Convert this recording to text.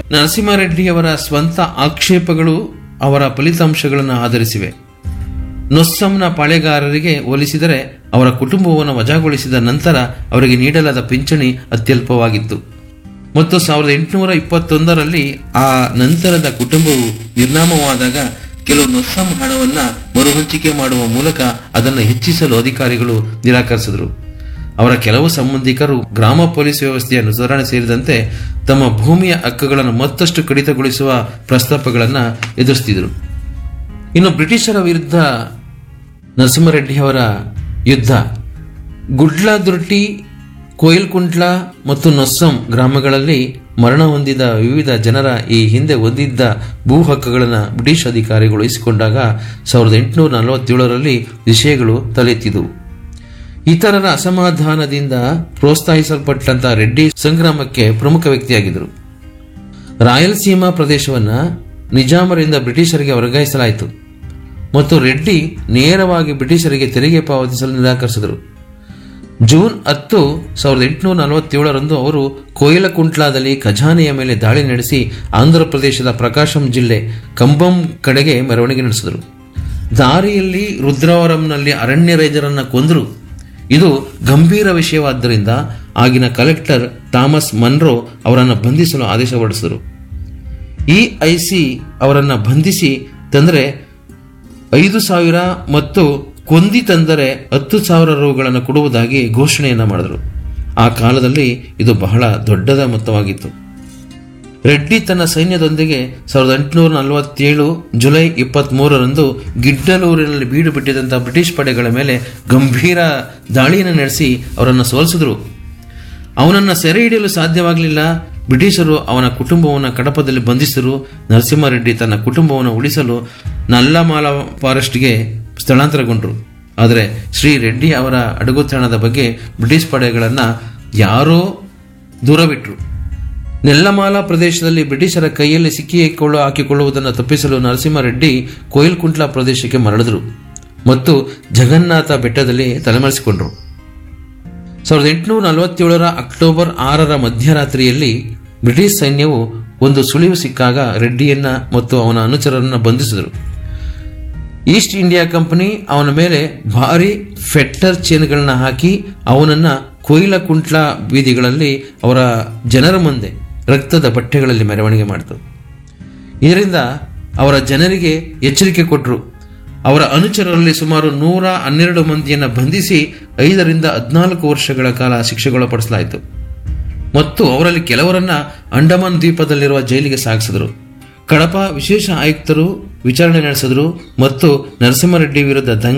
ನರಸಿಂಹಾರೆಡ್ಡಿಯವರ ಸ್ವಂತ ಆಕ್ಷೇಪಗಳು ಅವರ ಫಲಿತಾಂಶಗಳನ್ನು ಆಧರಿಸಿವೆ ನೊಸ್ಸಂನ ಪಾಳೆಗಾರರಿಗೆ ಹೋಲಿಸಿದರೆ ಅವರ ಕುಟುಂಬವನ್ನು ವಜಾಗೊಳಿಸಿದ ನಂತರ ಅವರಿಗೆ ನೀಡಲಾದ ಪಿಂಚಣಿ ಅತ್ಯಲ್ಪವಾಗಿತ್ತು ಮತ್ತು ಸಾವಿರದ ಎಂಟುನೂರ ಇಪ್ಪತ್ತೊಂದರಲ್ಲಿ ಆ ನಂತರದ ಕುಟುಂಬವು ನಿರ್ನಾಮವಾದಾಗ ಕೆಲವು ನೊಸ್ಸಂ ಹಣವನ್ನು ಮರುಹಂಚಿಕೆ ಮಾಡುವ ಮೂಲಕ ಅದನ್ನು ಹೆಚ್ಚಿಸಲು ಅಧಿಕಾರಿಗಳು ನಿರಾಕರಿಸಿದರು ಅವರ ಕೆಲವು ಸಂಬಂಧಿಕರು ಗ್ರಾಮ ಪೊಲೀಸ್ ವ್ಯವಸ್ಥೆಯನ್ನು ಸುಧಾರಣೆ ಸೇರಿದಂತೆ ತಮ್ಮ ಭೂಮಿಯ ಹಕ್ಕುಗಳನ್ನು ಮತ್ತಷ್ಟು ಕಡಿತಗೊಳಿಸುವ ಪ್ರಸ್ತಾಪಗಳನ್ನು ಎದುರಿಸುತ್ತಿದ್ದರು ಇನ್ನು ಬ್ರಿಟಿಷರ ವಿರುದ್ಧ ನರಸಿಂಹರೆಡ್ಡಿಯವರ ಯುದ್ಧ ಗುಡ್ಲಾದುರ್ಟಿ ಕೊಯಿಲ್ಕುಂಟ್ಲ ಮತ್ತು ನೊಸ್ಸಂ ಗ್ರಾಮಗಳಲ್ಲಿ ಮರಣ ಹೊಂದಿದ ವಿವಿಧ ಜನರ ಈ ಹಿಂದೆ ಹೊಂದಿದ್ದ ಭೂ ಹಕ್ಕುಗಳನ್ನು ಬ್ರಿಟಿಷ್ ಅಧಿಕಾರಿಗಳು ಇಸಿಕೊಂಡಾಗ ಸಾವಿರದ ಎಂಟುನೂರ ನಲವತ್ತೇಳರಲ್ಲಿ ವಿಷಯಗಳು ತಲೆತ್ತಿದವು ಇತರರ ಅಸಮಾಧಾನದಿಂದ ಪ್ರೋತ್ಸಾಹಿಸಲ್ಪಟ್ಟಂತ ರೆಡ್ಡಿ ಸಂಗ್ರಾಮಕ್ಕೆ ಪ್ರಮುಖ ವ್ಯಕ್ತಿಯಾಗಿದ್ದರು ರಾಯಲಸೀಮಾ ಪ್ರದೇಶವನ್ನು ನಿಜಾಮರಿಂದ ಬ್ರಿಟಿಷರಿಗೆ ವರ್ಗಾಯಿಸಲಾಯಿತು ಮತ್ತು ರೆಡ್ಡಿ ನೇರವಾಗಿ ಬ್ರಿಟಿಷರಿಗೆ ತೆರಿಗೆ ಪಾವತಿಸಲು ನಿರಾಕರಿಸಿದರು ಜೂನ್ ಹತ್ತು ಸಾವಿರದ ಎಂಟುನೂರ ನಲವತ್ತೇಳರಂದು ಅವರು ಕೋಯಿಲಕುಂಟ್ಲಾದಲ್ಲಿ ಖಜಾನೆಯ ಮೇಲೆ ದಾಳಿ ನಡೆಸಿ ಆಂಧ್ರ ಪ್ರದೇಶದ ಪ್ರಕಾಶಂ ಜಿಲ್ಲೆ ಕಂಬಂ ಕಡೆಗೆ ಮೆರವಣಿಗೆ ನಡೆಸಿದರು ದಾರಿಯಲ್ಲಿ ರುದ್ರವರಂನಲ್ಲಿ ಅರಣ್ಯ ರೈಜರನ್ನ ಕೊಂದರು ಇದು ಗಂಭೀರ ವಿಷಯವಾದ್ದರಿಂದ ಆಗಿನ ಕಲೆಕ್ಟರ್ ಥಾಮಸ್ ಮನ್ರೋ ಅವರನ್ನು ಬಂಧಿಸಲು ಆದೇಶ ಹೊರಡಿಸಿದರು ಈ ಐಸಿ ಅವರನ್ನು ಬಂಧಿಸಿ ತಂದರೆ ಐದು ಸಾವಿರ ಮತ್ತು ಕೊಂದಿ ತಂದರೆ ಹತ್ತು ಸಾವಿರ ರುಗಳನ್ನು ಕೊಡುವುದಾಗಿ ಘೋಷಣೆಯನ್ನ ಮಾಡಿದರು ಆ ಕಾಲದಲ್ಲಿ ಇದು ಬಹಳ ದೊಡ್ಡದ ಮೊತ್ತವಾಗಿತ್ತು ರೆಡ್ಡಿ ತನ್ನ ಸೈನ್ಯದೊಂದಿಗೆ ಸಾವಿರದ ಎಂಟುನೂರ ನಲವತ್ತೇಳು ಜುಲೈ ಇಪ್ಪತ್ತ್ಮೂರರಂದು ಗಿಡ್ಡಲೂರಿನಲ್ಲಿ ಬೀಡು ಬಿಟ್ಟಿದ್ದಂಥ ಬ್ರಿಟಿಷ್ ಪಡೆಗಳ ಮೇಲೆ ಗಂಭೀರ ದಾಳಿಯನ್ನು ನಡೆಸಿ ಅವರನ್ನು ಸೋಲಿಸಿದರು ಅವನನ್ನು ಸೆರೆ ಹಿಡಿಯಲು ಸಾಧ್ಯವಾಗಲಿಲ್ಲ ಬ್ರಿಟಿಷರು ಅವನ ಕುಟುಂಬವನ್ನು ಕಡಪದಲ್ಲಿ ಬಂಧಿಸಿದರು ನರಸಿಂಹಾರೆಡ್ಡಿ ತನ್ನ ಕುಟುಂಬವನ್ನು ಉಳಿಸಲು ನಲ್ಲಮಾಲ ಫಾರೆಸ್ಟ್ಗೆ ಸ್ಥಳಾಂತರಗೊಂಡರು ಆದರೆ ಶ್ರೀ ರೆಡ್ಡಿ ಅವರ ಅಡಗುತಾಣದ ಬಗ್ಗೆ ಬ್ರಿಟಿಷ್ ಪಡೆಗಳನ್ನು ಯಾರೋ ದೂರವಿಟ್ಟರು ನೆಲ್ಲಮಾಲ ಪ್ರದೇಶದಲ್ಲಿ ಬ್ರಿಟಿಷರ ಕೈಯಲ್ಲಿ ಸಿಕ್ಕಿಕೊಳ್ಳು ಹಾಕಿಕೊಳ್ಳುವುದನ್ನು ತಪ್ಪಿಸಲು ನರಸಿಂಹಾರೆಡ್ಡಿ ಕೊಯಿಲ್ಕುಂಟ್ಲಾ ಪ್ರದೇಶಕ್ಕೆ ಮರಳಿದರು ಮತ್ತು ಜಗನ್ನಾಥ ಬೆಟ್ಟದಲ್ಲಿ ತಲೆಮರೆಸಿಕೊಂಡರು ಸಾವಿರದ ಎಂಟುನೂರ ನಲವತ್ತೇಳರ ಅಕ್ಟೋಬರ್ ಆರರ ಮಧ್ಯರಾತ್ರಿಯಲ್ಲಿ ಬ್ರಿಟಿಷ್ ಸೈನ್ಯವು ಒಂದು ಸುಳಿವು ಸಿಕ್ಕಾಗ ರೆಡ್ಡಿಯನ್ನ ಮತ್ತು ಅವನ ಅನುಚರರನ್ನ ಬಂಧಿಸಿದರು ಈಸ್ಟ್ ಇಂಡಿಯಾ ಕಂಪನಿ ಅವನ ಮೇಲೆ ಭಾರಿ ಫೆಟ್ಟರ್ ಚೇನ್ಗಳನ್ನ ಹಾಕಿ ಅವನನ್ನ ಕೊಯ್ಲಕುಂಟ್ಲ ಬೀದಿಗಳಲ್ಲಿ ಅವರ ಜನರ ಮುಂದೆ ರಕ್ತದ ಬಟ್ಟೆಗಳಲ್ಲಿ ಮೆರವಣಿಗೆ ಮಾಡಿತು ಇದರಿಂದ ಅವರ ಜನರಿಗೆ ಎಚ್ಚರಿಕೆ ಕೊಟ್ಟರು ಅವರ ಅನುಚರರಲ್ಲಿ ಸುಮಾರು ನೂರ ಹನ್ನೆರಡು ಮಂದಿಯನ್ನು ಬಂಧಿಸಿ ಐದರಿಂದ ಹದಿನಾಲ್ಕು ವರ್ಷಗಳ ಕಾಲ ಶಿಕ್ಷೆಗೊಳಪಡಿಸಲಾಯಿತು ಮತ್ತು ಅವರಲ್ಲಿ ಕೆಲವರನ್ನ ಅಂಡಮಾನ್ ದ್ವೀಪದಲ್ಲಿರುವ ಜೈಲಿಗೆ ಸಾಗಿಸಿದರು ಕಡಪ ವಿಶೇಷ ಆಯುಕ್ತರು ವಿಚಾರಣೆ ನಡೆಸಿದರು ಮತ್ತು ನರಸಿಂಹರೆಡ್ಡಿ ವಿರುದ್ಧ ದಂಗೆ